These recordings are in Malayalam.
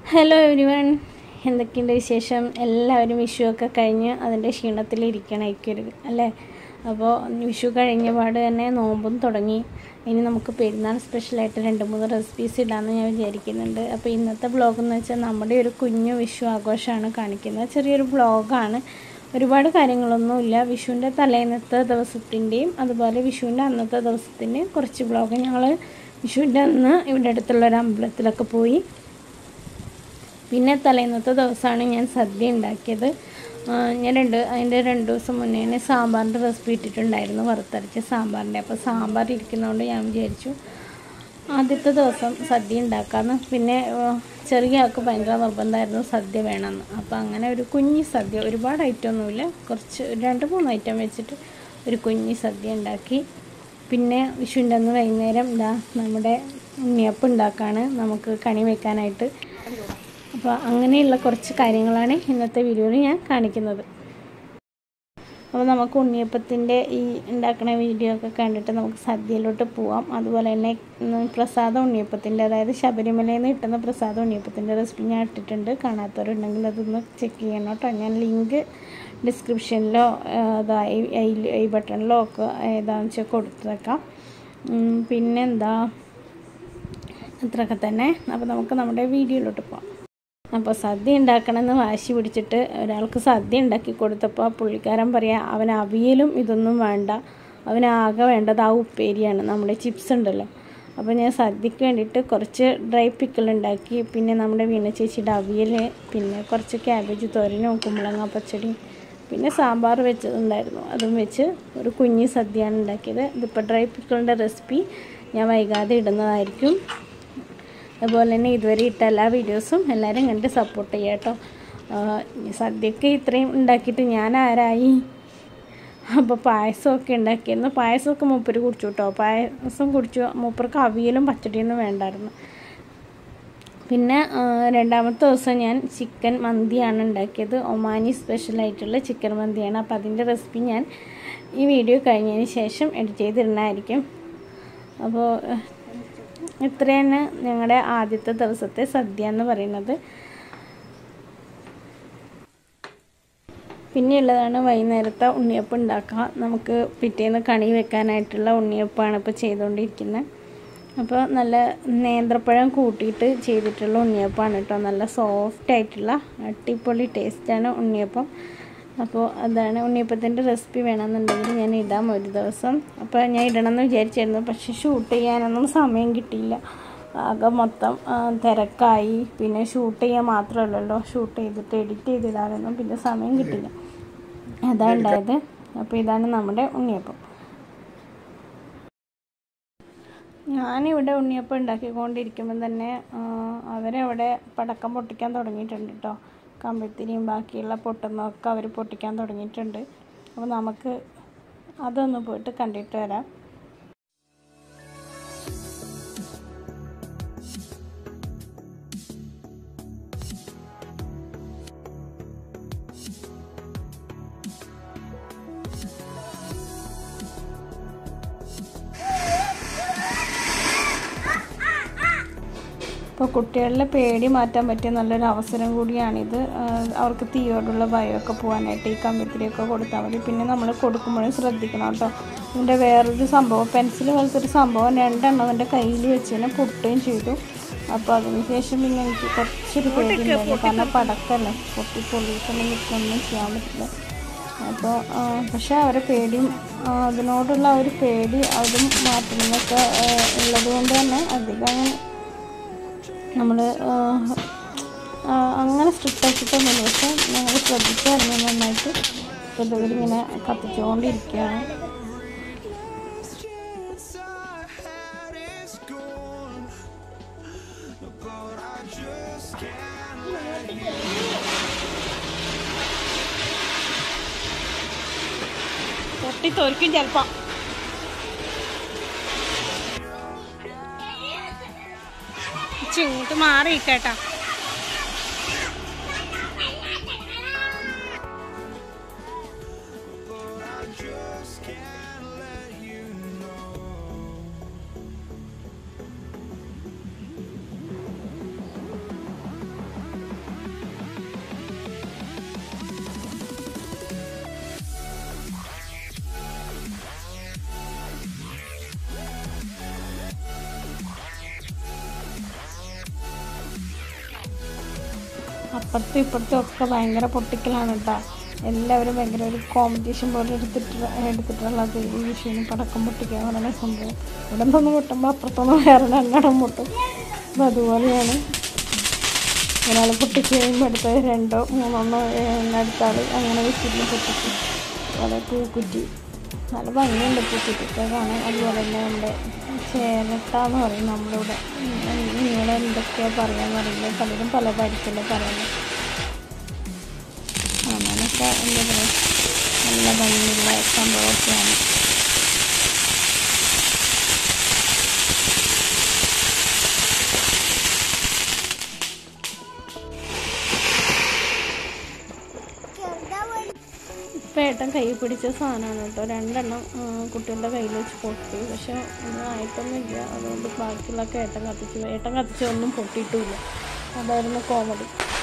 ഹലോ എവരി വൺ എന്തൊക്കെയുണ്ട് വിശേഷം എല്ലാവരും വിഷുവൊക്കെ കഴിഞ്ഞ് അതിൻ്റെ ക്ഷീണത്തിലിരിക്കണമായിരിക്കും അല്ലേ അപ്പോൾ വിഷു കഴിഞ്ഞ പാട് തന്നെ നോമ്പും തുടങ്ങി ഇനി നമുക്ക് പെരുന്നാൾ സ്പെഷ്യലായിട്ട് രണ്ട് മൂന്ന് റെസിപ്പീസ് ഇടാമെന്ന് ഞാൻ വിചാരിക്കുന്നുണ്ട് അപ്പോൾ ഇന്നത്തെ വ്ളോഗ് എന്ന് വെച്ചാൽ നമ്മുടെ ഒരു കുഞ്ഞു വിഷു ആഘോഷമാണ് കാണിക്കുന്നത് ചെറിയൊരു വ്ളോഗാണ് ഒരുപാട് കാര്യങ്ങളൊന്നുമില്ല വിഷുവിൻ്റെ തലേന്നത്തെ ദിവസത്തിൻ്റെയും അതുപോലെ വിഷുവിൻ്റെ അന്നത്തെ ദിവസത്തിൻ്റെയും കുറച്ച് വ്ളോഗ് ഞങ്ങൾ വിഷുവിൻ്റെ അന്ന് ഇവിടെ അടുത്തുള്ള ഒരു അമ്പലത്തിലൊക്കെ പോയി പിന്നെ തലേന്നത്തെ ദിവസമാണ് ഞാൻ സദ്യ ഉണ്ടാക്കിയത് ആ, ഞാൻ രണ്ട് അതിൻ്റെ രണ്ട് ദിവസം മുന്നേ തന്നെ സാമ്പാറിൻ്റെ റെസിപ്പി ഇട്ടിട്ടുണ്ടായിരുന്നു വറുത്തരച്ച സാമ്പാറിൻ്റെ അപ്പോൾ സാമ്പാർ ഇരിക്കുന്നതുകൊണ്ട് ഞാൻ വിചാരിച്ചു ആദ്യത്തെ ദിവസം സദ്യ ഉണ്ടാക്കാമെന്ന് പിന്നെ ആ, ചെറിയ ആൾക്ക് ഭയങ്കര നിർബന്ധമായിരുന്നു സദ്യ വേണമെന്ന് അപ്പോൾ അങ്ങനെ ഒരു കുഞ്ഞി സദ്യ ഒരുപാട് ഐറ്റം ഒന്നുമില്ല കുറച്ച് രണ്ട് മൂന്ന് ഐറ്റം വെച്ചിട്ട് ഒരു കുഞ്ഞി സദ്യ ഉണ്ടാക്കി പിന്നെ വിഷുവിൻ്റെ അന്ന് വൈകുന്നേരം ഇതാ നമ്മുടെ ഉണ്ണിയപ്പം ഉണ്ടാക്കാണ് നമുക്ക് കണി വെക്കാനായിട്ട് അപ്പോൾ അങ്ങനെയുള്ള കുറച്ച് കാര്യങ്ങളാണ് ഇന്നത്തെ വീഡിയോയിൽ ഞാൻ കാണിക്കുന്നത് അപ്പോൾ നമുക്ക് ഉണ്ണിയപ്പത്തിൻ്റെ ഈ ഉണ്ടാക്കുന്ന വീഡിയോ ഒക്കെ കണ്ടിട്ട് നമുക്ക് സദ്യയിലോട്ട് പോവാം അതുപോലെ തന്നെ ഉം, പ്രസാദ ഉണ്ണിയപ്പത്തിൻ്റെ അതായത് ശബരിമലയിൽ നിന്ന് കിട്ടുന്ന പ്രസാദ ഉണ്ണിയപ്പത്തിൻ്റെ റെസിപ്പി ഞാൻ ഇട്ടിട്ടുണ്ട് കാണാത്തവരുണ്ടെങ്കിൽ അതൊന്ന് ചെക്ക് ചെയ്യണം കേട്ടോ ഞാൻ ലിങ്ക് ഡിസ്ക്രിപ്ഷനിലോ അതാ ഐ ബട്ടണിലോ ഒക്കെ ഏതാണെന്ന് വെച്ചാൽ കൊടുത്തേക്കാം ഉം, പിന്നെന്താ അത്രയൊക്കെ തന്നെ അപ്പോൾ നമുക്ക് നമ്മുടെ വീഡിയോയിലോട്ട് പോവാം അപ്പോൾ സദ്യ ഉണ്ടാക്കണമെന്ന് വാശി പിടിച്ചിട്ട് ഒരാൾക്ക് സദ്യ ഉണ്ടാക്കി കൊടുത്തപ്പോൾ പുള്ളിക്കാരൻ പറയാം അവൻ അവിയലും ഇതൊന്നും വേണ്ട അവനാകെ വേണ്ടത് ആ ഉപ്പേരിയാണ് നമ്മുടെ ചിപ്സ് ഉണ്ടല്ലോ അപ്പോൾ ഞാൻ സദ്യക്ക് വേണ്ടിയിട്ട് കുറച്ച് ഡ്രൈ പിക്കിൾ ഉണ്ടാക്കി പിന്നെ നമ്മുടെ വീണ ചേച്ചിയുടെ അവിയൽ പിന്നെ കുറച്ച് ക്യാബേജ് തോരനും കുമ്പളങ്ങ പച്ചടിയും പിന്നെ സാമ്പാർ വെച്ചതുണ്ടായിരുന്നു അതും വെച്ച് ഒരു കുഞ്ഞി സദ്യയാണ് ഉണ്ടാക്കിയത് ഇതിപ്പോൾ ഡ്രൈ പിക്കിളിൻ്റെ റെസിപ്പി ഞാൻ വൈകാതെ ഇടുന്നതായിരിക്കും അതുപോലെ തന്നെ ഇതുവരെ ഇട്ട എല്ലാ വീഡിയോസും എല്ലാവരും കണ്ട് സപ്പോർട്ട് ചെയ്യാം കേട്ടോ സദ്യക്ക് ഇത്രയും ഉണ്ടാക്കിയിട്ട് ഞാൻ ആരായി അപ്പോൾ പായസമൊക്കെ ഉണ്ടാക്കിയിരുന്നു പായസമൊക്കെ മൂപ്പര് കുടിച്ചു കേട്ടോ പായസം കുടിച്ചു മൂപ്പർക്ക് അവിയലും പച്ചടിയൊന്നും വേണ്ടായിരുന്നു പിന്നെ ആ, രണ്ടാമത്തെ ദിവസം ഞാൻ ചിക്കൻ മന്തിയാണ് ഉണ്ടാക്കിയത് ഒമാനി സ്പെഷ്യലായിട്ടുള്ള ചിക്കൻ മന്തിയാണ് അപ്പോൾ അതിൻ്റെ റെസിപ്പി ഞാൻ ഈ വീഡിയോ കഴിഞ്ഞതിന് ശേഷം എഡിറ്റ് ചെയ്തിരുന്നതായിരിക്കും അപ്പോൾ ഇത്രയാണ് ഞങ്ങളുടെ ആദ്യത്തെ ദിവസത്തെ സദ്യ എന്ന് പറയുന്നത് പിന്നെയുള്ളതാണ് വൈകുന്നേരത്തെ ഉണ്ണിയപ്പം ഉണ്ടാക്കുക നമുക്ക് പിറ്റേന്ന് കണി വെക്കാനായിട്ടുള്ള ഉണ്ണിയപ്പമാണ് ഇപ്പോൾ ചെയ്തുകൊണ്ടിരിക്കുന്നത് അപ്പോൾ നല്ല നേന്ത്രപ്പഴം കൂട്ടിയിട്ട് ചെയ്തിട്ടുള്ള ഉണ്ണിയപ്പമാണ് കേട്ടോ നല്ല സോഫ്റ്റ് ആയിട്ടുള്ള അടിപൊളി ടേസ്റ്റാണ് ഉണ്ണിയപ്പം അപ്പോൾ അതാണ് ഉണ്ണിയപ്പത്തിൻ്റെ റെസിപ്പി വേണമെന്നുണ്ടെങ്കിൽ ഞാൻ ഇടാം ഒരു ദിവസം അപ്പോൾ ഞാൻ ഇടണമെന്ന് വിചാരിച്ചായിരുന്നു പക്ഷേ ഷൂട്ട് ചെയ്യാനൊന്നും സമയം കിട്ടിയില്ല ആകെ മൊത്തം ആ, തിരക്കായി പിന്നെ ഷൂട്ട് ചെയ്യാൻ മാത്രമല്ലല്ലോ ഷൂട്ട് ചെയ്തിട്ട് എഡിറ്റ് ചെയ്തിടാനൊന്നും പിന്നെ സമയം കിട്ടില്ല അതാണ് ഉണ്ടായത് അപ്പോൾ ഇതാണ് നമ്മുടെ ഉണ്ണിയപ്പം ഞാനിവിടെ ഉണ്ണിയപ്പം ഉണ്ടാക്കിക്കൊണ്ടിരിക്കുമ്പോൾ തന്നെ ആ, അവരവിടെ പടക്കം പൊട്ടിക്കാൻ തുടങ്ങിയിട്ടുണ്ട് കേട്ടോ കമ്പിത്തിരിയും ബാക്കിയുള്ള പൊട്ടുന്നതൊക്കെ അവർ പൊട്ടിക്കാൻ തുടങ്ങിയിട്ടുണ്ട് അപ്പോൾ നമുക്ക് അതൊന്ന് പോയിട്ട് കണ്ടിട്ട് വരാം ഇപ്പോൾ കുട്ടികളിലെ പേടി മാറ്റാൻ പറ്റിയ നല്ലൊരു അവസരം കൂടിയാണിത് ആ, അവർക്ക് തീയോടുള്ള ഭയമൊക്കെ പോകാനായിട്ട് ഈ കമ്പിത്തിരിയൊക്കെ കൊടുത്താൽ മതി പിന്നെ നമ്മൾ കൊടുക്കുമ്പോഴും ശ്രദ്ധിക്കണം കേട്ടോ ഇതിൻ്റെ വേറൊരു സംഭവം പെൻസിൽ പോലത്തെ ഒരു സംഭവം രണ്ടെണ്ണം അവൻ്റെ കയ്യിൽ വെച്ച് തന്നെ പൊട്ടുകയും ചെയ്തു അപ്പോൾ അതിന് ശേഷം പിന്നെ എനിക്ക് കുറച്ചൊരു പേടിയുണ്ടായിരുന്നു കാരണം പടക്കല്ലേ പൊട്ടി പൊള്ളിയിട്ടൊന്നും നിൽക്കൊന്നും ചെയ്യാൻ പറ്റില്ല അപ്പോൾ പക്ഷേ അവരെ പേടിയും ആ, അതിനോടുള്ള ആ ഒരു പേടി അതും മാറ്റുന്നതൊക്കെ ഉള്ളത് കൊണ്ട് തന്നെ അധികം നമ്മൾ അങ്ങനെ സ്ട്രിക്റ്റ് ആക്കിയിട്ടൊന്നുമില്ല പക്ഷെ ഞങ്ങൾ ശ്രദ്ധിച്ചായിരുന്നു നന്നായിട്ട് അപ്പോൾ ഇവരിങ്ങനെ കത്തിച്ചുകൊണ്ടിരിക്കുകയാണ് Yes, I had is gone, but I just can't let you. പൊട്ടി തോൽക്കും ചിലപ്പോൾ ഇങ്ങോട്ട് മാറി കേട്ടാ But I just can't let you know. അപ്പുറത്തും ഇപ്പുറത്തും ഒക്കെ ഭയങ്കര പൊട്ടിക്കലാണ് കേട്ടോ എല്ലാവരും ഭയങ്കര ഒരു കോമ്പറ്റീഷൻ പോലെ എടുത്തിട്ട് എടുത്തിട്ടുള്ളത് ഈ വിഷുവിന് പടക്കം പൊട്ടിക്കുക എന്ന് പറയുന്ന സംഭവം ഇവിടെ നിന്ന് പൊട്ടുമ്പോൾ അപ്പുറത്തൊന്ന് വേറെ രണ്ടെണ്ണം പൊട്ടും അപ്പം അതുപോലെയാണ് ഒരാൾ പൊട്ടിച്ച് കഴിയുമ്പോൾ അടുത്ത രണ്ടോ മൂന്നെണ്ണോ ഏഹ് അടുത്ത ആൾ അങ്ങനെ വെച്ചിട്ട് പൊട്ടിക്കും അതുപോലെ പൂക്കുറ്റി നല്ല ഭംഗിയുണ്ട് പൂക്കുറ്റിയൊക്കെ കാണാൻ അതുപോലെ തന്നെ നമ്മുടെ ചേരട്ട എന്ന് പറയും നമ്മളിവിടെ നിങ്ങൾ എന്തൊക്കെയാണ് പറയാന്ന് അറിയില്ല പലരും പല പരിച്ചല്ലേ പറയുന്നത് അങ്ങനെയൊക്കെ എന്താ പറയുക നല്ല ഭംഗിയുള്ള സംഭവമൊക്കെയാണ് ഇപ്പം ഏട്ടൻ കൈ പിടിച്ച സാധനമാണ് കേട്ടോ രണ്ടെണ്ണം ആ, കുട്ടികളുടെ കയ്യിൽ വെച്ച് പൊട്ടി പക്ഷെ ഒന്നും ആയിട്ടൊന്നുമില്ല അതുകൊണ്ട് ബാക്കിയുള്ളതൊക്കെ ഏട്ടൻ കത്തിച്ചു ഏട്ടൻ കത്തിച്ച ഒന്നും പൊട്ടിയിട്ടുമില്ല അതായിരുന്നു കോമഡി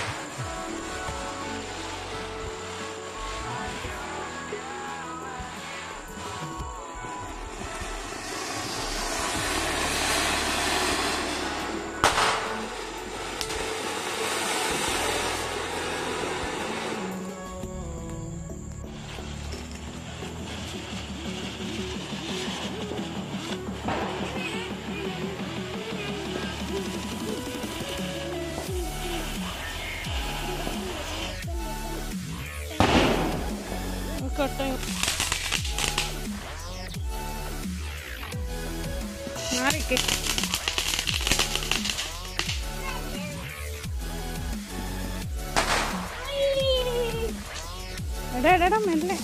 കൊട്ട മാറിക്ക് എടാ എടാ എടാ, മെല്ലെ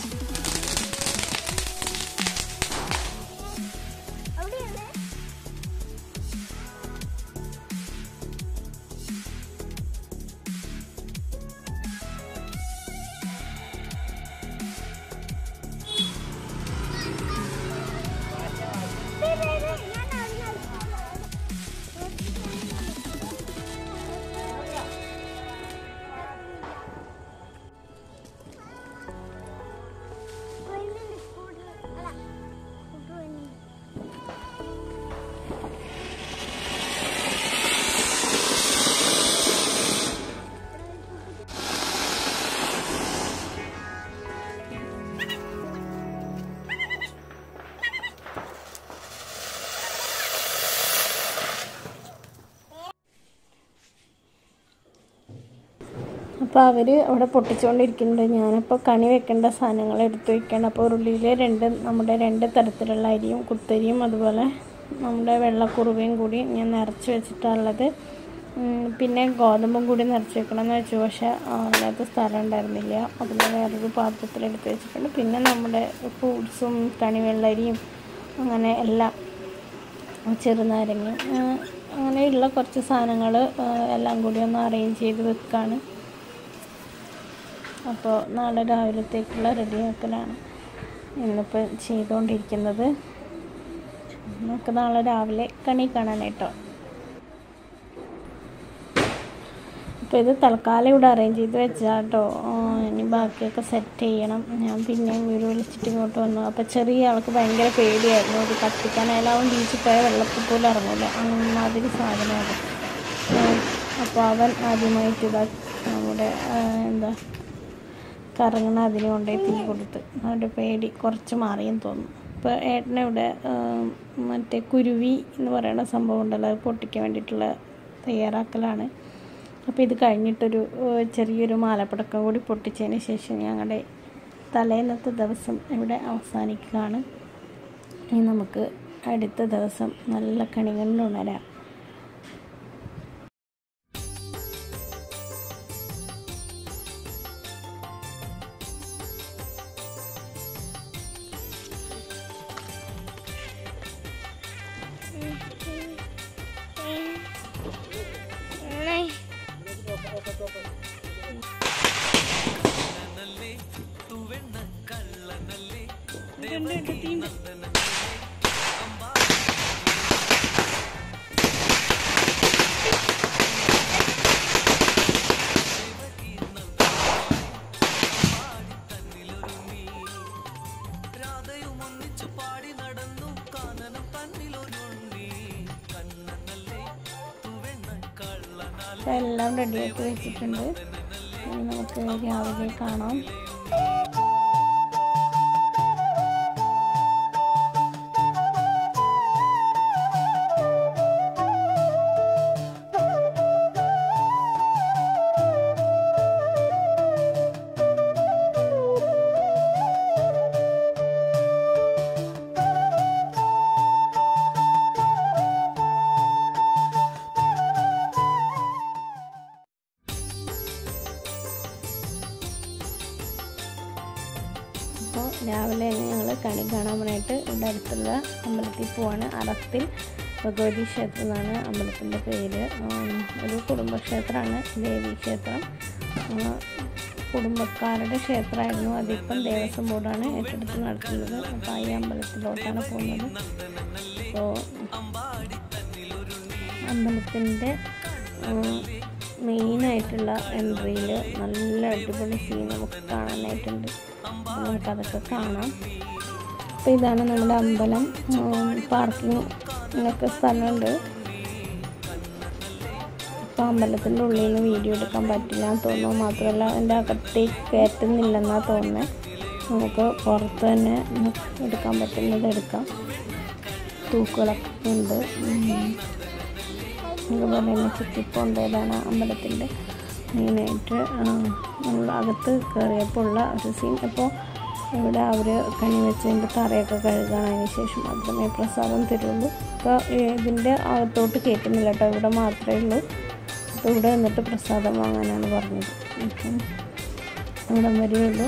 അപ്പോൾ അവർ അവിടെ പൊട്ടിച്ചുകൊണ്ടിരിക്കുന്നുണ്ട് ഞാനപ്പോൾ കണി വെക്കേണ്ട സാധനങ്ങൾ എടുത്ത് വെക്കണം അപ്പോൾ ഉരുളിയിൽ രണ്ട് നമ്മുടെ രണ്ട് തരത്തിലുള്ള അരിയും കുത്തരിയും അതുപോലെ നമ്മുടെ വെള്ളക്കുറുവയും കൂടി ഞാൻ നിറച്ച് വെച്ചിട്ടുള്ളത് ഉം, പിന്നെ ഗോതമ്പും കൂടി നിറച്ച് വെക്കണം എന്ന് വെച്ചു പക്ഷേ ആ, അതിനകത്ത് സ്ഥലം ഉണ്ടായിരുന്നില്ല അതിൽ വേറൊരു പാത്രത്തിൽ എടുത്ത് വെച്ചിട്ടുണ്ട് പിന്നെ നമ്മുടെ ഫ്രൂട്ട്സും കണിവെള്ളരിയും അങ്ങനെ എല്ലാം ചെറുനാരങ്ങ ആ, അങ്ങനെയുള്ള കുറച്ച് സാധനങ്ങൾ എല്ലാം കൂടി ഒന്ന് അറേഞ്ച് ചെയ്ത് വെക്കാണ് അപ്പോൾ നാളെ രാവിലത്തേക്കുള്ള റെഡിയാക്കലാണ് ഇന്നിപ്പോൾ ചെയ്തുകൊണ്ടിരിക്കുന്നത് നമുക്ക് നാളെ രാവിലെ കണി കാണാനായിട്ടോ അപ്പോൾ ഇത് തൽക്കാലം ഇവിടെ അറേഞ്ച് ചെയ്ത് വെച്ചാട്ടോ ഇനി ബാക്കിയൊക്കെ സെറ്റ് ചെയ്യണം ഞാൻ പിന്നെ വീട് വിളിച്ചിട്ട് ഇങ്ങോട്ട് വന്നു അപ്പോൾ ചെറിയ ആൾക്ക് ഭയങ്കര പേടിയായിരുന്നു അത് കത്തിക്കാനായാലും അവൻ ബീച്ചിൽ പോയ വെള്ളത്തിൽ പോലും ഇറങ്ങില്ല അമ്മാതിരി സാധനമാണ് അപ്പോൾ അവൻ ആദ്യമായിട്ട് ഇതാ നമ്മുടെ ആ, എന്താ കറങ്ങണ അതിന് കൊണ്ടുപോയി തീ കൊടുത്ത് അവൻ്റെ പേടി കുറച്ച് മാറിയെന്ന് തോന്നുന്നു ഇപ്പോൾ ഏട്ടനിവിടെ ആം, മറ്റേ കുരുവി എന്ന് പറയുന്ന സംഭവം ഉണ്ടല്ലോ അത് പൊട്ടിക്കാൻ വേണ്ടിയിട്ടുള്ള തയ്യാറാക്കലാണ് അപ്പോൾ ഇത് കഴിഞ്ഞിട്ടൊരു ഏഹ്, ചെറിയൊരു മാലപ്പടക്കം കൂടി പൊട്ടിച്ചതിന് ശേഷം ഞങ്ങളുടെ തലേന്നത്തെ ദിവസം ഇവിടെ അവസാനിക്കുകയാണ് ഇനി നമുക്ക് അടുത്ത ദിവസം നല്ല കണികളിൽ ഉണരാം രാധയുമൊന്നിച്ചു പാടി നടന്നു കാനനം തന്നിലൊരുണ്ണി കണ്ണനല്ലേ തുവെണ്ണ കള്ളനാൽ എല്ലാം റെഡിയാക്കി വെച്ചിട്ടുണ്ട് ഇനി നമുക്ക് രാവിലെ കാണാം അപ്പോൾ രാവിലെ തന്നെ ഞങ്ങൾ കണി കാണാൻ വേണ്ടിയിട്ട് ഇവിടെ അടുത്തുള്ള അമ്പലത്തിൽ പോവാണ് അറത്തിൽ ഭഗവതി ക്ഷേത്രം എന്നാണ് അമ്പലത്തിൻ്റെ പേര് ഉം, ഒരു കുടുംബക്ഷേത്രമാണ് ദേവി ക്ഷേത്രം ഉം, കുടുംബക്കാരുടെ ക്ഷേത്രമായിരുന്നു അതിപ്പം ദേവസ്വം ബോർഡാണ് ഏറ്റെടുത്ത് നടത്തുന്നത് അപ്പോൾ ഈ അമ്പലത്തിലോട്ടാണ് പോകുന്നത് അപ്പോൾ അമ്പലത്തിൻ്റെ മെയിനായിട്ടുള്ള എൻട്രിയിൽ നല്ല അടിപൊളി സീൻ നമുക്ക് കാണാനായിട്ടുണ്ട് അപ്പോൾ നമുക്കതൊക്കെ കാണാം അപ്പോൾ ഇതാണ് നമ്മുടെ അമ്പലം പാർക്കിങ്ങിനൊക്കെ സ്ഥലമുണ്ട് ഇപ്പോൾ അമ്പലത്തിൻ്റെ ഉള്ളിൽ നിന്ന് വീഡിയോ എടുക്കാൻ പറ്റില്ല എന്ന് തോന്നുന്നു മാത്രമല്ല അതിൻ്റെ അകത്തേക്ക് കയറ്റുന്നില്ലെന്നാണ് തോന്നുന്നത് നമുക്ക് പുറത്ത് തന്നെ നമുക്ക് എടുക്കാൻ പറ്റുന്നത് എടുക്കാം തൂക്കുകളൊക്കെ ഉണ്ട് ഉം. അതുപോലെ തന്നെ ചുറ്റിപ്പുണ്ട് ഇതാണ് അമ്പലത്തിൻ്റെ മെയിനായിട്ട് നമ്മൾ അകത്ത് കയറിയപ്പോൾ ഉള്ള ഒരു സീൻ അപ്പോൾ ഇവിടെ അവർ കണി വെച്ചതിൻ്റെ തറയൊക്കെ കഴുകണതിന് ശേഷം മാത്രമേ പ്രസാദം തരുള്ളൂ അപ്പോൾ ഇതിൻ്റെ അകത്തോട്ട് കയറ്റുന്നില്ല കേട്ടോ ഇവിടെ മാത്രമേ ഉള്ളൂ അപ്പോൾ ഇവിടെ നിന്നിട്ട് പ്രസാദം വാങ്ങാനാണ് പറഞ്ഞത് അപ്പം ഇവിടെ വരെയുള്ളൂ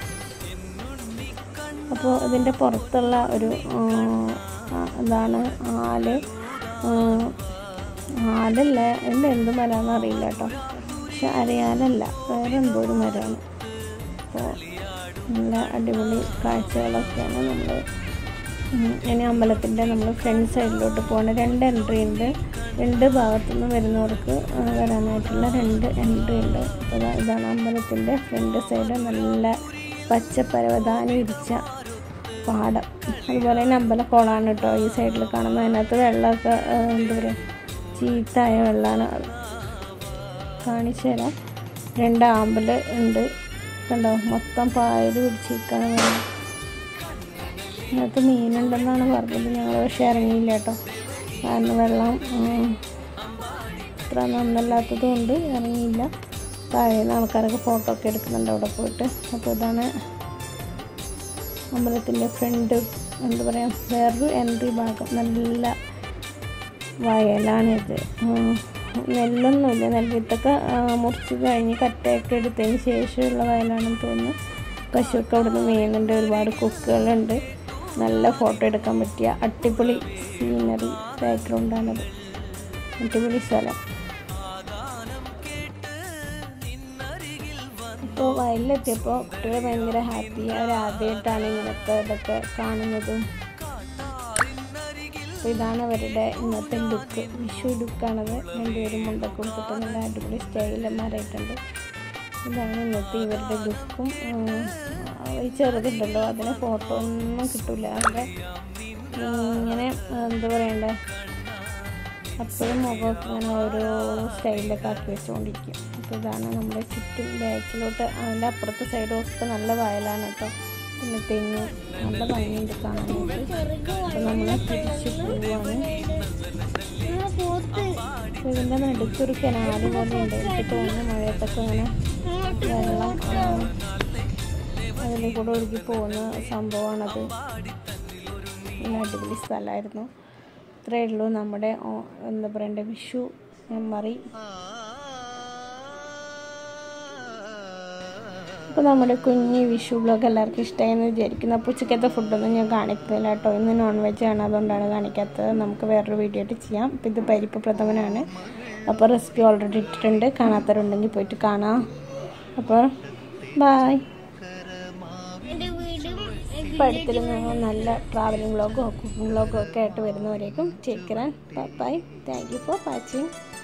അപ്പോൾ ഇതിൻ്റെ പുറത്തുള്ള ഒരു ആ, ആ, ഇതാണ് ആല് ആ, ആലല്ല ഇതിൻ്റെ എന്ത് മരമാണെന്ന് അറിയില്ല കേട്ടോ പക്ഷെ അരയാലല്ല വേറെ എന്തോ ഒരു മരമാണ് അപ്പോൾ നല്ല അടിപൊളി കാഴ്ചകളൊക്കെയാണ് നമ്മൾ ഇനി അമ്പലത്തിൻ്റെ നമ്മൾ ഫ്രണ്ട് സൈഡിലോട്ട് പോകണം രണ്ട് എൻട്രി ഉണ്ട് രണ്ട് ഭാഗത്തുനിന്ന് വരുന്നവർക്ക് ആ, വരാനായിട്ടുള്ള രണ്ട് എൻട്രി ഉണ്ട് അപ്പോൾ ദാ ഇതാണ് അമ്പലത്തിൻ്റെ ഫ്രണ്ട് സൈഡ് നല്ല പച്ച പരവതാനി വിരിച്ച പാടം അതുപോലെ തന്നെ അമ്പലക്കുളമാണ് കേട്ടോ ഈ സൈഡിൽ കാണുന്നത് അതിനകത്ത് വെള്ളമൊക്കെ ആ, എന്താ പറയുക ചീത്തായ വെള്ളമാണ് കാണിച്ചു തരാം രണ്ട് ആമ്പൽ ഉണ്ട് കണ്ടോ മൊത്തം പായൽ പിടിച്ചിരിക്കാണ് വെള്ളം ഇതിനകത്ത് മീനുണ്ടെന്നാണ് പറഞ്ഞത് ഞങ്ങൾ പക്ഷേ ഇറങ്ങിയില്ല കേട്ടോ കാരണം വെള്ളം ഉം, അത്ര നന്നല്ലാത്തത് കൊണ്ട് ഇറങ്ങിയില്ല താഴെ നിന്ന് ആൾക്കാരൊക്കെ ഫോട്ടോ ഒക്കെ എടുക്കുന്നുണ്ട് അവിടെ പോയിട്ട് അപ്പോൾ ഇതാണ് അമ്പലത്തിൻ്റെ ഫ്രണ്ട് എന്താ പറയുക വേറൊരു എൻട്രി ഭാഗം നല്ല വയലാണിത് ഉം. നെല്ലൊന്നുമില്ല നെൽവിത്തൊക്കെ ആ, മുറിച്ച് കഴിഞ്ഞ് കറ്റയൊക്കെ എടുത്തതിന് ശേഷമുള്ള വയലാണെന്ന് തോന്നുന്നു പശുവൊക്കെ അവിടുന്ന് മേയുന്നുണ്ട് ഒരുപാട് കൊക്കുകളുണ്ട് നല്ല ഫോട്ടോ എടുക്കാൻ പറ്റിയ അടിപൊളി സീനറി ബാക്ക്ഗ്രൗണ്ടാണത് അടിപൊളി സ്ഥലം ഇപ്പോൾ വയലിലെത്തിയപ്പോൾ കുട്ടികൾ ഭയങ്കര ഹാപ്പി അവർ ആദ്യമായിട്ടാണ് ഇങ്ങനത്തെ ഇതൊക്കെ കാണുന്നതും അപ്പോൾ ഇതാണ് അവരുടെ ഇന്നത്തെ ലുക്ക് വിഷു ലുക്കാണത് രണ്ടുപേരും മുണ്ടൊക്കെ കൊടുത്തിട്ട് നല്ല അടിപൊളി സ്റ്റൈലന്മാരായിട്ടുണ്ട് ഇതാണ് ഇന്നത്തെ ഇവരുടെ ലുക്കും ഈ ചെറുതുണ്ടല്ലോ അതിന് ഫോട്ടോ ഒന്നും കിട്ടില്ല അവരുടെ ഇങ്ങനെ എന്താ പറയണ്ടേ അപ്പോഴും മുഖമൊക്കെ ഇങ്ങനെ ഓരോ സ്റ്റൈലിലൊക്കെ ആക്കി വെച്ചുകൊണ്ടിരിക്കും അപ്പോൾ ഇതാണ് നമ്മുടെ ചുറ്റും ബാക്കിലോട്ട് അതിൻ്റെ അപ്പുറത്തെ സൈഡും ഒക്കെ നല്ല വയലാണ് കേട്ടോ പിന്നെ തെങ്ങ് നല്ല ഭംഗിയുണ്ട് കാണാനായിട്ട് അപ്പോൾ നമ്മൾ തിരിച്ച് പോവാണ് അപ്പോൾ ഇതിൻ്റെ നടുക്കൊരു കനാല് പോലെയുണ്ട് എനിക്ക് തോന്നുന്നു മഴയത്തൊക്കെ ഇങ്ങനെ വെള്ളം ആ, അതിൽ കൂടെ ഒഴുകി പോകുന്ന സംഭവമാണത് നല്ല അടിപൊളി സ്ഥലമായിരുന്നു ഇത്രയേ ഉള്ളൂ നമ്മുടെ ഓ- എന്താ പറയണ്ടേ വിഷു മെമ്മറി അപ്പോൾ നമ്മുടെ കുഞ്ഞ് വിഷു ബ്ലോഗ് എല്ലാവർക്കും ഇഷ്ടമായെന്ന് വിചാരിക്കുന്നു അപ്പോൾ ഉച്ചക്കത്തെ ഫുഡൊന്നും ഞാൻ കാണിക്കുന്നില്ല കേട്ടോ ഇന്ന് നോൺ വെജ് ആണ് അതുകൊണ്ടാണ് കാണിക്കാത്തത് നമുക്ക് വേറൊരു വീഡിയോ ആയിട്ട് ചെയ്യാം അപ്പോൾ ഇത് പരിപ്പ് പ്രഥമനാണ് അപ്പോൾ റെസിപ്പി ഓൾറെഡി ഇട്ടിട്ടുണ്ട് കാണാത്തവരുണ്ടെങ്കിൽ പോയിട്ട് കാണാം അപ്പോൾ ബായ് ഇപ്പോൾ അടുത്തിൽ ഞങ്ങൾ നല്ല ട്രാവലിംഗ് വ്ളോഗോ കുക്കിംഗ് വ്ളോഗോ ഒക്കെ ആയിട്ട് വരുന്നവരേക്കും ചേക്കറാൻ bye thank you for watching